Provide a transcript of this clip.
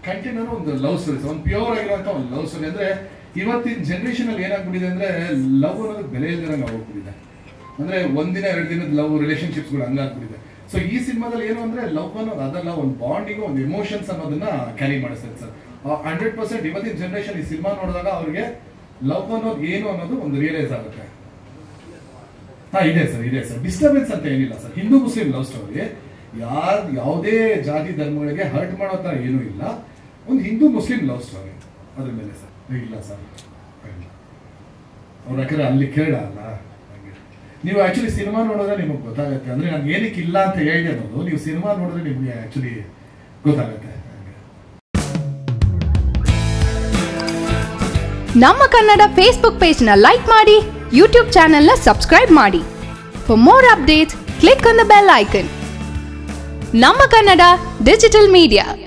Content ಒಂದು love stories ಒಂದು pure ಆಗಿರುವಂತ ಒಂದು ಲವ್ ಸ್ಟೋರಿ ಅಂದ್ರೆ ಇವತ್ತಿನ ಜನರೇಷನ್ ಅಲ್ಲಿ ಏನಾಗ್ಬಿಟ್ಟಿದೆ ಅಂದ್ರೆ ಲವ್ ಅನ್ನೋದು ಬೆಲೆ ಇಲ್ದಿರಂಗ್ ಆಗೋಗ್ಬಿಟ್ಟಿದೆ ಅಂದ್ರೆ ಒಂದಿನ ಎರಡು ದಿನದ ಲವ್ ರಿಲೇಶನ್ಶಿಪ್ಸ್ಗಳು ಹಂಗಾಗ್ಬಿಟ್ಟಿದೆ ಸೊ ಈ ಸಿನಿಮಾದಲ್ಲಿ ಏನು ಅಂದ್ರೆ ಲವ್ ಅನ್ನೋದು ಅದಲ್ಲ ಒಂದು ಬಾಂಡಿಂಗ್ ಒಂದು ಎಮೋಷನ್ಸ್ ಅನ್ನೋದನ್ನ ಕ್ಯಾರಿ ಮಾಡಿಸ್ತದೆ ಸರ್ ಹಂಡ್ರೆಡ್ ಪರ್ಸೆಂಟ್ ಇವತ್ತಿನ ಜನರೇಷನ್ ಈ ಸಿನಿಮಾ ನೋಡಿದಾಗ ಅವ್ರಿಗೆ ಲವ್ ಅನ್ನೋದು ಏನು ಅನ್ನೋದು ಒಂದು ರಿಯಲೈಸ್ ಆಗುತ್ತೆ ಹಾ ಇದೆ ಸರ್ ಇದೆ ಸರ್ ಡಿಸ್ಟರ್ಬೆನ್ಸ್ ಅಂತ ಏನಿಲ್ಲ sir Hindu Muslim love story ಯಾರ್ ಯಾವುದೇ ಜಾತಿ ಧರ್ಮಗಳಿಗೆ ಹರ್ಟ್ ಮಾಡೋ ಥರ ಏನೂ ಇಲ್ಲ ಒಂದು ಹಿಂದೂ ಮುಸ್ಲಿಂ ಲವ್ ಸ್ಟೋರಿ ಅದ್ರ ಮೇಲೆ ಸರ್ ಇಲ್ಲ ಸರ್ ಅವ್ರ ಯಾಕಂದ್ರೆ ಅಲ್ಲಿ ಕೇಳ ಅಲ್ಲ ಹಾಗೆ. ನೀವು ಆಕ್ಚುಲಿ ಸಿನಿಮಾ ನೋಡಿದ್ರೆ ನಿಮಗೆ ಗೊತ್ತಾಗುತ್ತೆ ಅಂದ್ರೆ ನಾನು ಏನಕ್ಕೆ ಇಲ್ಲ ಅಂತ ಹೇಳಿದೆ ಅನ್ನೋದು ನೀವು ಸಿನಿಮಾ ನೋಡಿದ್ರೆ ನಿಮಗೆ ಆಕ್ಚುಲಿ ಗೊತ್ತಾಗುತ್ತೆ ಹಾಗೆ. ನಮ್ಮ ಕನ್ನಡ ಫೇಸ್ಬುಕ್ ಪೇಜ್ನ ಲೈಕ್ ಮಾಡಿ ಯೂಟ್ಯೂಬ್ ಚಾನೆಲ್ನ ಸಬ್ಸ್ಕ್ರೈಬ್ ಮಾಡಿ for more updates click on the bell icon ನಮ್ಮ ಕನ್ನಡ ಡಿಜಿಟಲ್ ಮೀಡಿಯಾ